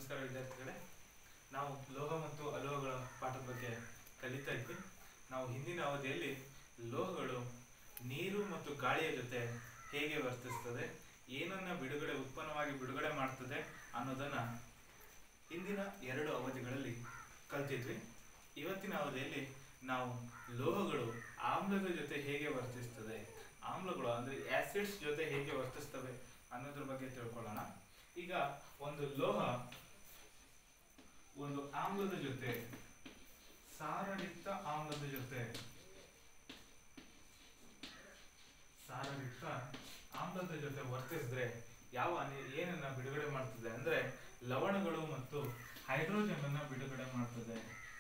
ನಮಸ್ಕಾರ ವಿದ್ಯಾರ್ಥಿಗಳೇ ನಾವು ಲೋಹ ಮತ್ತು ಅಲೋಹಗಳ ಪಾಠದ ಬಗ್ಗೆ ಕಲಿತಾ ಇದ್ವಿ ನಾವು ಹಿಂದಿನ ಅವಧಿಯಲ್ಲಿ ಲೋಹಗಳು ನೀರು ಮತ್ತು ಗಾಳಿಯ ಜೊತೆ ಹೇಗೆ ವರ್ತಿಸ್ತದೆ ಏನನ್ನ ಬಿಡುಗಡೆ ಉತ್ಪನ್ನವಾಗಿ ಬಿಡುಗಡೆ ಮಾಡ್ತದೆ ಅನ್ನೋದನ್ನ ಹಿಂದಿನ ಎರಡು ಅವಧಿಗಳಲ್ಲಿ ಕಲ್ತಿದ್ವಿ ಇವತ್ತಿನ ಅವಧಿಯಲ್ಲಿ ನಾವು ಲೋಹಗಳು ಆಮ್ಲದ ಜೊತೆ ಹೇಗೆ ವರ್ತಿಸ್ತದೆ ಆಮ್ಲಗಳು ಅಂದ್ರೆ ಆಸಿಡ್ಸ್ ಜೊತೆ ಹೇಗೆ ವರ್ತಿಸ್ತವೆ ಅನ್ನೋದ್ರ ಬಗ್ಗೆ ತಿಳ್ಕೊಳ್ಳೋಣ ಈಗ ಒಂದು ಲೋಹ ಒಂದು ಆಮ್ಲದ ಜೊತೆ ಸಾರಯುಕ್ತ ಆಮ್ಲದ ಜೊತೆ ಸಾರಯುಕ್ತ ಆಮ್ಲದ ಜೊತೆ ವರ್ತಿಸಿದ್ರೆ ಯಾವ ಅನಿ- ಏನನ್ನ ಬಿಡುಗಡೆ ಮಾಡ್ತದೆ ಅಂದ್ರೆ ಲವಣಗಳು ಮತ್ತು ಹೈಡ್ರೋಜನ್ ಅನ್ನ ಬಿಡುಗಡೆ ಮಾಡ್ತದೆ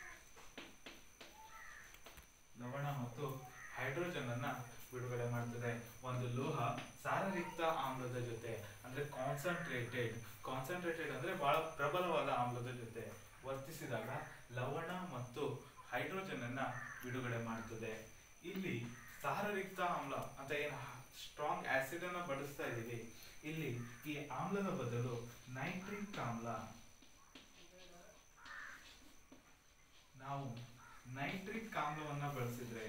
ಲವಣ ಮತ್ತು ಹೈಡ್ರೋಜನ್ ಅನ್ನ ಬಿಡುಗಡೆ ಮಾಡ್ತದೆ ಒಂದು ಲೋಹ ಸಾರಯುಕ್ತ ಆಮ್ಲದ ಜೊತೆ ಅಂದ್ರೆ ಕಾನ್ಸಂಟ್ರೇಟೆಡ್ ಕಾನ್ಸಂಟ್ರೇಟೆಡ್ ಅಂದ್ರೆ ಬಹಳ ಪ್ರಬಲವಾದ ಆಮ್ಲದ ಜೊತೆ ವರ್ತಿಸಿದಾಗ ಲವಣ ಮತ್ತು ಹೈಡ್ರೋಜನ್ ಅನ್ನ ಬಿಡುಗಡೆ ಮಾಡ್ತದೆ ಇಲ್ಲಿ ಸಾರಯುಕ್ತ ಆಮ್ಲ ಅಂತ ಏನು ಸ್ಟ್ರಾಂಗ್ ಆಸಿಡ್ ಅನ್ನ ಬಳಸ್ತಾ ಇದೀವಿ ಇಲ್ಲಿ ಈ ಆಮ್ಲದ ಬದಲು ನೈಟ್ರಿಕ್ ಆಮ್ಲ ನಾವು ನೈಟ್ರಿಕ್ ಆಮ್ಲವನ್ನ ಬಳಸಿದ್ರೆ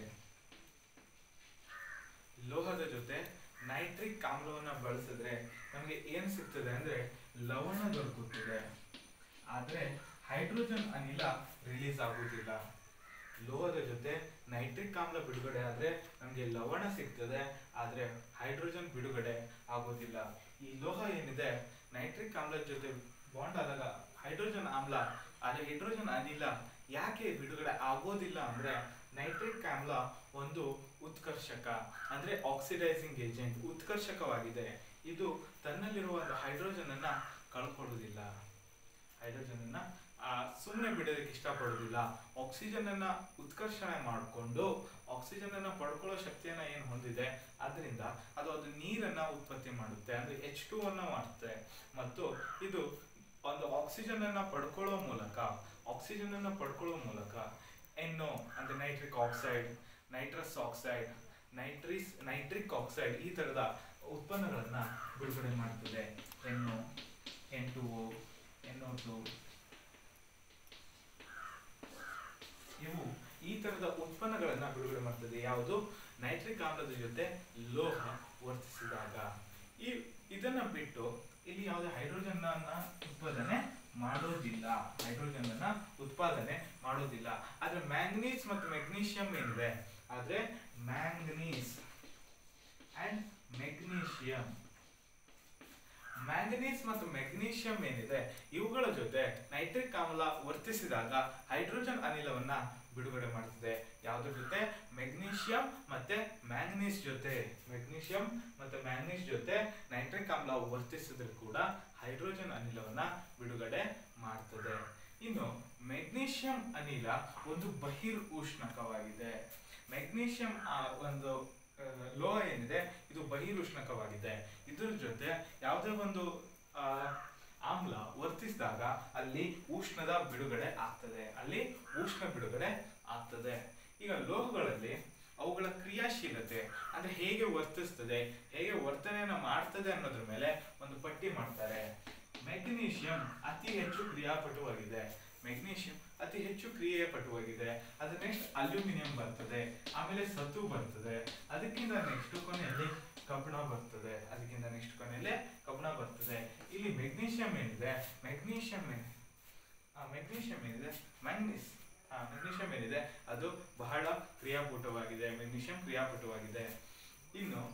ಲೋಹದ ಜೊತೆ ನೈಟ್ರಿಕ್ ಆಮ್ಲವನ್ನ ಬಳಸಿದ್ರೆ ನಮಗೆ ಏನ್ ಸಿಗ್ತದೆ ಅಂದ್ರೆ ಲವಣ ದೊರಕುತ್ತದೆ ಆದ್ರೆ ಹೈಡ್ರೋಜನ್ ಅನಿಲ ರಿಲೀಸ್ ಆಗುವುದಿಲ್ಲ ಲೋಹದ ಜೊತೆ ನೈಟ್ರಿಕ್ ಆಮ್ಲ ಬಿಡುಗಡೆ ಆದ್ರೆ ನಮಗೆ ಲವಣ ಸಿಗ್ತದೆ ಆದ್ರೆ ಹೈಡ್ರೋಜನ್ ಬಿಡುಗಡೆ ಆಗೋದಿಲ್ಲ ಈ ಲೋಹ ಏನಿದೆ ನೈಟ್ರಿಕ್ ಆಮ್ಲದ ಜೊತೆ ಬಾಂಡ್ ಆದಾಗ ಹೈಡ್ರೋಜನ್ ಆಮ್ಲ ಆದ್ರೆ ಹೈಡ್ರೋಜನ್ ಅನಿಲ ಯಾಕೆ ಬಿಡುಗಡೆ ಆಗೋದಿಲ್ಲ ಅಂದ್ರೆ ನೈಟ್ರಿಕ್ ಆಮ್ಲ ಒಂದು ಉತ್ಕರ್ಷಕ ಅಂದ್ರೆ ಆಕ್ಸಿಡೈಸಿಂಗ್ ಏಜೆಂಟ್ ಉತ್ಕರ್ಷಕವಾಗಿದೆ ಇದು ತನ್ನಲ್ಲಿರುವ ಹೈಡ್ರೋಜನ್ ಅನ್ನ ಕಳ್ಕೊಳ್ಳುವುದಿಲ್ಲ ಹೈಡ್ರೋಜನ್ ಅನ್ನ ಸುಮ್ಮನೆ ಬಿಡೋದಕ್ಕೆ ಇಷ್ಟಪಡೋದಿಲ್ಲ ಆಕ್ಸಿಜನ್ ಅನ್ನ ಉತ್ಕರ್ಷಣೆ ಮಾಡಿಕೊಂಡು ಆಕ್ಸಿಜನ್ ಅನ್ನ ಪಡ್ಕೊಳ್ಳೋ ಶಕ್ತಿಯನ್ನ ಏನು ಹೊಂದಿದೆ ಅದರಿಂದ ಅದು ಅದು ನೀರನ್ನ ಉತ್ಪತ್ತಿ ಮಾಡುತ್ತೆ ಅಂದ್ರೆ ಎಚ್ ಟು ಅನ್ನ ಮಾಡುತ್ತೆ ಮತ್ತು ಇದು ಒಂದು ಆಕ್ಸಿಜನ್ ಅನ್ನ ಪಡ್ಕೊಳ್ಳೋ ಮೂಲಕ ಆಕ್ಸಿಜನ್ ಅನ್ನ ಪಡ್ಕೊಳ್ಳೋ ಮೂಲಕ ಎನ್ನೋ ಅಂದ್ರೆ nitric oxide nitrous oxide nitrous nitric oxide ಈ ತರದ ಉತ್ಪನ್ನಗಳನ್ನ ಬಿಡುಗಡೆ ಮಾಡ್ತದೆ ಎನ್ನೋ N two O N two ಇವು ಈ ತರದ ಉತ್ಪನ್ನಗಳನ್ನ ಬಿಡುಗಡೆ ಮಾಡ್ತದೆ ಯಾವುದು ನೈಟ್ರಿಕ್ ಆಮ್ಲದ ಜೊತೆ ಲೋಹ ವರ್ತಿಸಿದಾಗ ಈ ಇದನ್ನ ಬಿಟ್ಟು ಇಲ್ಲಿ ಯಾವುದೇ ಹೈಡ್ರೋಜನ್ ಅನ್ನ ಉತ್ಪಾದನೆ ಮಾಡೋದಿಲ್ಲ ಹೈಡ್ರೋಜನ್ ಅನ್ನ ಉತ್ಪಾದನೆ ಮಾಡೋದಿಲ್ಲ ಆದ್ರೆ ಮ್ಯಾಂಗನೀಸ್ ಮತ್ತು ಮೆಗ್ನೀಷಿಯಂ ಏನಿದೆ ಆದ್ರೆ ಮ್ಯಾಂಗನೀಸ್ ಅಂಡ್ ಮೆಗ್ನೀಷಿಯಂ ಮ್ಯಾಂಗನೀಸ್ ಮತ್ತು ಮೆಗ್ನೀಷಿಯಂ ಏನಿದೆ ಇವುಗಳ ಜೊತೆ ನೈಟ್ರಿಕ್ ಆಮ್ಲ ವರ್ತಿಸಿದಾಗ ಹೈಡ್ರೋಜನ್ ಅನಿಲವನ್ನ ಬಿಡುಗಡೆ ಮಾಡ್ತದೆ ಯಾವ್ದ್ರ ಜೊತೆ ಮೆಗ್ನೀಷಿಯಂ ಮತ್ತೆ ಮ್ಯಾಂಗನೀಸ್ ಜೊತೆ ಮೆಗ್ನೀಷಿಯಂ ಮತ್ತೆ ಮ್ಯಾಂಗನೀಸ್ ಜೊತೆ ನೈಟ್ರಿಕ್ ಆಮ್ಲ ವರ್ತಿಸಿದ್ರು ಕೂಡ ಹೈಡ್ರೋಜನ್ ಅನಿಲವನ್ನ ಬಿಡುಗಡೆ ಮಾಡ್ತದೆ ಇನ್ನು ಮೆಗ್ನೀಷಿಯಂ ಅನಿಲ ಒಂದು ಬಹಿರ್ ಉಷ್ಣಕವಾಗಿದೆ ಮೆಗ್ನೀಷಿಯಂ ಆ ಒಂದು ಆ, ಲೋಹ ಏನಿದೆ ಇದು ಬಹಿರುಷ್ಣಕವಾಗಿದೆ ಇದ್ರ ಜೊತೆ ಯಾವುದೇ ಒಂದು ಆ, ಆಮ್ಲ ವರ್ತಿಸಿದಾಗ ಅಲ್ಲಿ ಉಷ್ಣದ ಬಿಡುಗಡೆ ಆಗ್ತದೆ ಅಲ್ಲಿ ಉಷ್ಣ ಬಿಡುಗಡೆ ಆಗ್ತದೆ ಈಗ ಲೋಹಗಳಲ್ಲಿ ಅವುಗಳ ಕ್ರಿಯಾಶೀಲತೆ ಅಂದ್ರೆ ಹೇಗೆ ವರ್ತಿಸ್ತದೆ ಹೇಗೆ ವರ್ತನೆಯನ್ನ ಮಾಡ್ತದೆ ಅನ್ನೋದ್ರ ಮೇಲೆ ಒಂದು ಪಟ್ಟಿ ಮಾಡ್ತಾರೆ ಮೆಗ್ನೀಷಿಯಂ ಅತಿ ಹೆಚ್ಚು ಕ್ರಿಯಾಪಟುವಾಗಿದೆ ಮೆಗ್ನೀಷಿಯಂ ಅತಿ ಹೆಚ್ಚು ಕ್ರಿಯೆಯ ಪಟುವಾಗಿದೆ ಅದ್ರ ನೆಕ್ಸ್ಟ್ ಅಲ್ಯೂಮಿನಿಯಂ ಬರ್ತದೆ ಆಮೇಲೆ ಸತು ಬರ್ತದೆ ಅದಕ್ಕಿಂತ ನೆಕ್ಸ್ಟ್ ಕೊನೆಯಲ್ಲಿ ಕಬ್ಬಿಣ ಬರ್ತದೆ ಅದಕ್ಕಿಂತ ನೆಕ್ಸ್ಟ್ ಕೊನೆಯಲ್ಲಿ ಕಬ್ಬಿಣ ಬರ್ತದೆ ಇಲ್ಲಿ ಮೆಗ್ನೀಷಿಯಂ ಏನಿದೆ ಮೆಗ್ನೀಷಿಯಂ ಮೆಗ್ನೀಷಿಯಂ ಏನಿದೆ ಮ್ಯಾಂಗ್ನೀಸ್ ಮೆಗ್ನೀಷಿಯಂ ಏನಿದೆ ಅದು ಬಹಳ ಕ್ರಿಯಾಪಟುವಾಗಿದೆ ಮೆಗ್ನೀಷಿಯಂ ಕ್ರಿಯಾಪಟುವಾಗಿದೆ ಇನ್ನು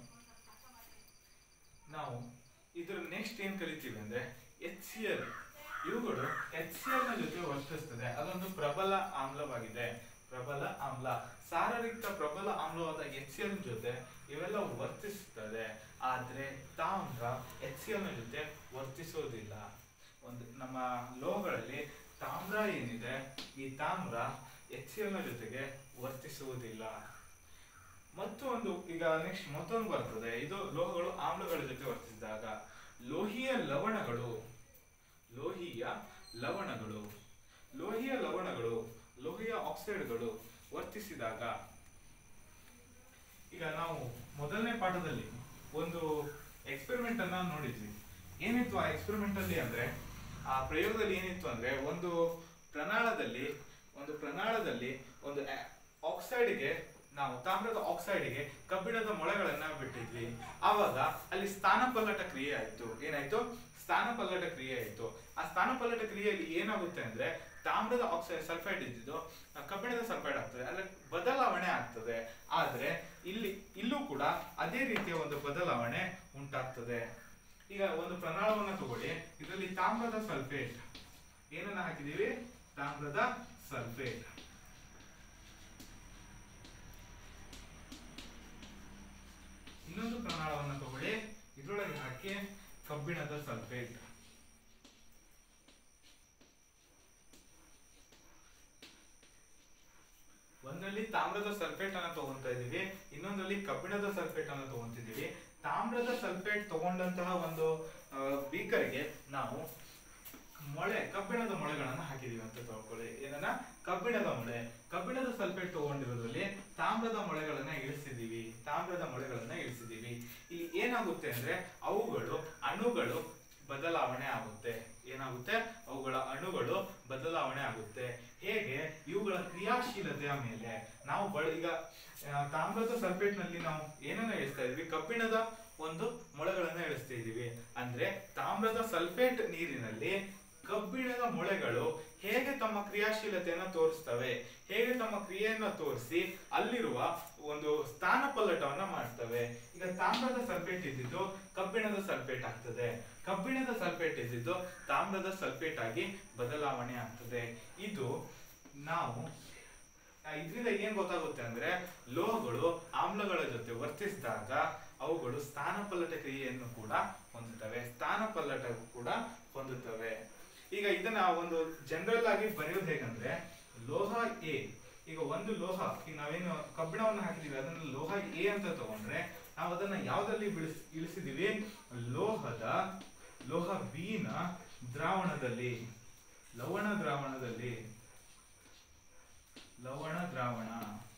ನಾವು ಇದ್ರ ನೆಕ್ಸ್ಟ್ ಏನ್ ಕಲಿತೀವಿ ಅಂದ್ರೆ ಎಚ್ ಸಿ ಎಲ್ ಇವುಗಳು ಎಚ್ ಸಿ ಎಲ್ ನ ಜೊತೆ ವರ್ತಿಸ್ತದೆ ಅದೊಂದು ಪ್ರಬಲ ಆಮ್ಲವಾಗಿದೆ ಪ್ರಬಲ ಆಮ್ಲ ಸಾರಯುಕ್ತ ಪ್ರಬಲ ಆಮ್ಲವಾದ ಎಚ್ ಸಿ ಎಲ್ ಜೊತೆ ಇವೆಲ್ಲ ವರ್ತಿಸ್ತದೆ ಆದ್ರೆ ತಾಮ್ರ ಎಚ್ ಸಿ ಎಲ್ ನ ಜೊತೆ ವರ್ತಿಸೋದಿಲ್ಲ ಒಂದು ನಮ್ಮ ಲೋಹಗಳಲ್ಲಿ ತಾಮ್ರ ಏನಿದೆ ಈ ತಾಮ್ರ ಎಚ್ ಸಿ ಎಲ್ ನ ಜೊತೆಗೆ ವರ್ತಿಸುವುದಿಲ್ಲ ಮತ್ತು ಒಂದು ಈಗ ನೆಕ್ಸ್ಟ್ ಮತ್ತೊಂದು ಬರ್ತದೆ ಇದು ಲೋಹಗಳು ಆಮ್ಲಗಳ ಜೊತೆ ವರ್ತಿಸಿದಾಗ ಲೋಹೀಯ ಲವಣಗಳು ಲೋಹೀಯ ಲವಣಗಳು ಲೋಹೀಯ ಲವಣಗಳು ಲೋಹೀಯ ಆಕ್ಸೈಡ್ಗಳು ವರ್ತಿಸಿದಾಗ ಈಗ ನಾವು ಮೊದಲನೇ ಪಾಠದಲ್ಲಿ ಒಂದು ಎಕ್ಸ್ಪೆರಿಮೆಂಟ್ ಅನ್ನ ನೋಡಿದ್ವಿ ಏನಿತ್ತು ಆ ಎಕ್ಸ್ಪೆರಿಮೆಂಟ್ ಅಲ್ಲಿ ಅಂದ್ರೆ ಆ ಪ್ರಯೋಗದಲ್ಲಿ ಏನಿತ್ತು ಅಂದ್ರೆ ಒಂದು ಪ್ರಣಾಳದಲ್ಲಿ ಒಂದು ಪ್ರಣಾಳದಲ್ಲಿ ಒಂದು ಆಕ್ಸೈಡ್ಗೆ ನಾವು ತಾಮ್ರದ ಆಕ್ಸೈಡ್ಗೆ ಕಬ್ಬಿಣದ ಮೊಳೆಗಳನ್ನ ಬಿಟ್ಟಿದ್ವಿ ಆವಾಗ ಅಲ್ಲಿ ಸ್ಥಾನಪಲ್ಲಟ ಕ್ರಿಯೆ ಆಯ್ತು ಏನಾಯ್ತು ಸ್ಥಾನಪಲ್ಲಟ ಕ್ರಿಯೆ ಆಯ್ತು ಆ ಸ್ಥಾನಪಲ್ಲಟ ಕ್ರಿಯೆಯಲ್ಲಿ ಏನಾಗುತ್ತೆ ಅಂದ್ರೆ ತಾಮ್ರದ ಆಕ್ಸೈಡ್ ಸಲ್ಫೈಡ್ ಇದ್ದಿದ್ದು ಆ ಕಬ್ಬಿಣದ ಸಲ್ಫೈಡ್ ಆಗ್ತದೆ ಅಂದ್ರೆ ಬದಲಾವಣೆ ಆಗ್ತದೆ ಆದ್ರೆ ಇಲ್ಲಿ ಇಲ್ಲೂ ಕೂಡ ಅದೇ ರೀತಿಯ ಒಂದು ಬದಲಾವಣೆ ಉಂಟಾಗ್ತದೆ ಈಗ ಒಂದು ಪ್ರಣಾಳವನ್ನ ತಗೊಳ್ಳಿ ಇದರಲ್ಲಿ ತಾಮ್ರದ ಸಲ್ಫೇಟ್ ಏನನ್ನ ಹಾಕಿದೀವಿ ತಾಮ್ರದ ಸಲ್ಫೇಟ್ ಇನ್ನೊಂದು ಪ್ರಣಾಳವನ್ನ ತಗೊಳ್ಳಿ ಇದ್ರೊಳಗೆ ಹಾಕಿ ಕಬ್ಬಿಣದ ಸಲ್ಫೇಟ್ ಒಂದರಲ್ಲಿ ತಾಮ್ರದ ಸಲ್ಫೇಟ್ ಅನ್ನ ತಗೊಂತಾ ಇದೀವಿ ಇನ್ನೊಂದರಲ್ಲಿ ಕಬ್ಬಿಣದ ಸಲ್ಫೇಟ್ ಅನ್ನ ತಗೊಂತಿದೀವಿ ತಾಮ್ರದ ಸಲ್ಫೇಟ್ ತಗೊಂಡಂತಹ ಒಂದು ಬೀಕರ್ಗೆ ನಾವು ಮೊಳೆ ಕಬ್ಬಿಣದ ಮೊಳೆಗಳನ್ನ ಹಾಕಿದೀವಿ ಅಂತ ತಿಳ್ಕೊಳ್ಳಿ ಏನನ್ನ ಕಬ್ಬಿಣದ ಮೊಳೆ ಕಬ್ಬಿಣದ ಸಲ್ಫೇಟ್ ತಗೊಂಡಿರೋದ್ರಲ್ಲಿ ತಾಮ್ರದ ಮೊಳೆಗಳನ್ನ ಇಳಿಸಿದೀವಿ ತಾಮ್ರದ ಮೊಳೆಗಳನ್ನ ಇಳಿಸಿದೀವಿ ಇಲ್ಲಿ ಏನಾಗುತ್ತೆ ಅಂದ್ರೆ ಅವುಗಳು ಅಣುಗಳು ಬದಲಾವಣೆ ಆಗುತ್ತೆ ಏನಾಗುತ್ತೆ ಅವುಗಳ ಅಣುಗಳು ಬದಲಾವಣೆ ಆಗುತ್ತೆ ಹೇಗೆ ಇವುಗಳ ಕ್ರಿಯಾಶೀಲತೆಯ ಮೇಲೆ ನಾವು ಬಳ ಈಗ ಆ, ತಾಮ್ರದ ಸಲ್ಫೇಟ್ ನಲ್ಲಿ ನಾವು ಏನನ್ನ ಇಳಿಸ್ತಾ ಇದ್ವಿ ಕಬ್ಬಿಣದ ಒಂದು ಮೊಳೆಗಳನ್ನ ಇಳಿಸ್ತಾ ಇದೀವಿ ಅಂದ್ರೆ ತಾಮ್ರದ ಸಲ್ಫೇಟ್ ನೀರಿನಲ್ಲಿ ಕಬ್ಬಿಣದ ಮೊಳೆಗಳು ಹೇಗೆ ತಮ್ಮ ಕ್ರಿಯಾಶೀಲತೆಯನ್ನ ತೋರಿಸ್ತವೆ ಹೇಗೆ ತಮ್ಮ ಕ್ರಿಯೆಯನ್ನ ತೋರಿಸಿ ಅಲ್ಲಿರುವ ಒಂದು ಸ್ಥಾನ ಪಲ್ಲಟವನ್ನ ಮಾಡ್ತವೆ ಈಗ ತಾಮ್ರದ ಸಲ್ಫೇಟ್ ಇದ್ದಿದ್ದು ಕಬ್ಬಿಣದ ಸಲ್ಫೇಟ್ ಆಗ್ತದೆ ಕಬ್ಬಿಣದ ಸಲ್ಫೇಟ್ ಇದ್ದಿದ್ದು ತಾಮ್ರದ ಸಲ್ಫೇಟ್ ಆಗಿ ಬದಲಾವಣೆ ಆಗ್ತದೆ ಇದು ನಾವು ಆ, ಇದ್ರಿಂದ ಏನ್ ಗೊತ್ತಾಗುತ್ತೆ ಅಂದ್ರೆ ಲೋಹಗಳು ಆಮ್ಲಗಳ ಜೊತೆ ವರ್ತಿಸಿದಾಗ ಅವುಗಳು ಸ್ಥಾನಪಲ್ಲಟ ಕ್ರಿಯೆಯನ್ನು ಕೂಡ ಹೊಂದುತ್ತವೆ ಸ್ಥಾನಪಲ್ಲಟ ಕೂಡ ಹೊಂದುತ್ತವೆ ಈಗ ಇದನ್ನ ಒಂದು ಜನರಲ್ ಆಗಿ ಬರೆಯೋದು ಹೇಗಂದ್ರೆ ಲೋಹ ಎ ಈಗ ಒಂದು ಲೋಹ ಈಗ ನಾವೇನು ಕಬ್ಬಿಣವನ್ನು ಹಾಕಿದೀವಿ ಅದನ್ನ ಲೋಹ ಎ ಅಂತ ತಗೊಂಡ್ರೆ ನಾವು ಅದನ್ನ ಯಾವ್ದಲ್ಲಿ ಬಿಳಿಸ್ ಇಳಿಸಿದೀವಿ ಲೋಹದ ಲೋಹ ಬಿ ನ ದ್ರಾವಣದಲ್ಲಿ ಲವಣ ದ್ರಾವಣದಲ್ಲಿ ಲವಣ ದ್ರಾವಣ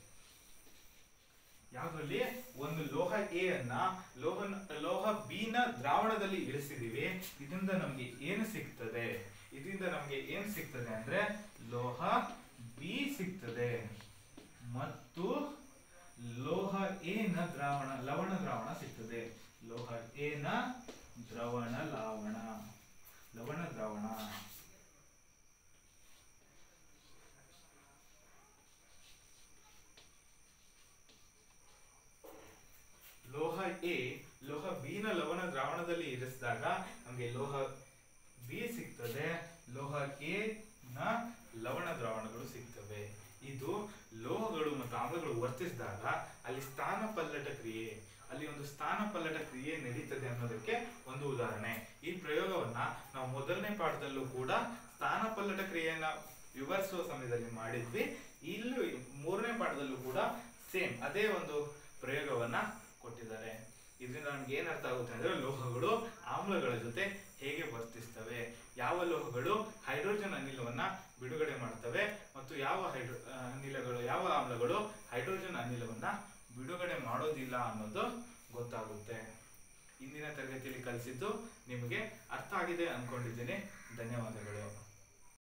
ಯಾವ್ದ್ರಲ್ಲಿ ಒಂದು ಲೋಹ ಎ ಅನ್ನ ಲೋಹ ಲೋಹ ಬಿ ನ ದ್ರಾವಣದಲ್ಲಿ ಇಳಿಸಿದೀವಿ ಇದರಿಂದ ನಮ್ಗೆ ಏನು ಸಿಗ್ತದೆ ಇದರಿಂದ ನಮ್ಗೆ ಏನ್ ಸಿಗ್ತದೆ ಅಂದ್ರೆ ಲೋಹ ಬಿ ಸಿಗ್ತದೆ ಮತ್ತು ಲೋಹ ಎ ನ ದ್ರಾವಣ ಲವಣ ದ್ರಾವಣ ಸಿಗ್ತದೆ ಲೋಹ ಎ ನ ದ್ರವಣ ಲಾವಣ ಲವಣ ದ್ರಾವಣ ಲೋಹ ಎ ಲೋಹ ಬಿ ನ ಲವಣ ದ್ರಾವಣದಲ್ಲಿ ಇರಿಸಿದಾಗ ನಮಗೆ ಲೋಹ ಬಿ ಸಿಗ್ತದೆ ಲೋಹ ಎ ನ ಲವಣ ದ್ರಾವಣಗಳು ಸಿಗ್ತವೆ ಇದು ಲೋಹಗಳು ಮತ್ತು ಆಮ್ಲಗಳು ವರ್ತಿಸಿದಾಗ ಅಲ್ಲಿ ಸ್ಥಾನ ಪಲ್ಲಟ ಕ್ರಿಯೆ ಅಲ್ಲಿ ಒಂದು ಸ್ಥಾನ ಪಲ್ಲಟ ಕ್ರಿಯೆ ನಡೀತದೆ ಅನ್ನೋದಕ್ಕೆ ಒಂದು ಉದಾಹರಣೆ ಈ ಪ್ರಯೋಗವನ್ನ ನಾವು ಮೊದಲನೇ ಪಾಠದಲ್ಲೂ ಕೂಡ ಸ್ಥಾನ ಪಲ್ಲಟ ಕ್ರಿಯೆಯನ್ನ ವಿವರಿಸುವ ಸಮಯದಲ್ಲಿ ಮಾಡಿದ್ವಿ ಇಲ್ಲೂ ಮೂರನೇ ಪಾಠದಲ್ಲೂ ಕೂಡ ಸೇಮ್ ಅದೇ ಒಂದು ಪ್ರಯೋಗವನ್ನ ಕೊಟ್ಟಿದ್ದಾರೆ ಇದರಿಂದ ನಮ್ಗೆ ಏನ್ ಅರ್ಥ ಆಗುತ್ತೆ ಅಂದ್ರೆ ಲೋಹಗಳು ಆಮ್ಲಗಳ ಜೊತೆ ಹೇಗೆ ವರ್ತಿಸ್ತವೆ ಯಾವ ಲೋಹಗಳು ಹೈಡ್ರೋಜನ್ ಅನಿಲವನ್ನ ಬಿಡುಗಡೆ ಮಾಡ್ತವೆ ಮತ್ತು ಯಾವ ಹೈಡ್ರೋ ಆ, ಅನಿಲಗಳು ಯಾವ ಆಮ್ಲಗಳು ಹೈಡ್ರೋಜನ್ ಅನಿಲವನ್ನ ಬಿಡುಗಡೆ ಮಾಡೋದಿಲ್ಲ ಅನ್ನೋದು ಗೊತ್ತಾಗುತ್ತೆ ಇಂದಿನ ತರಗತಿಯಲ್ಲಿ ಕಲಿಸಿದ್ದು ನಿಮಗೆ ಅರ್ಥ ಆಗಿದೆ ಅನ್ಕೊಂಡಿದ್ದೀನಿ ಧನ್ಯವಾದಗಳು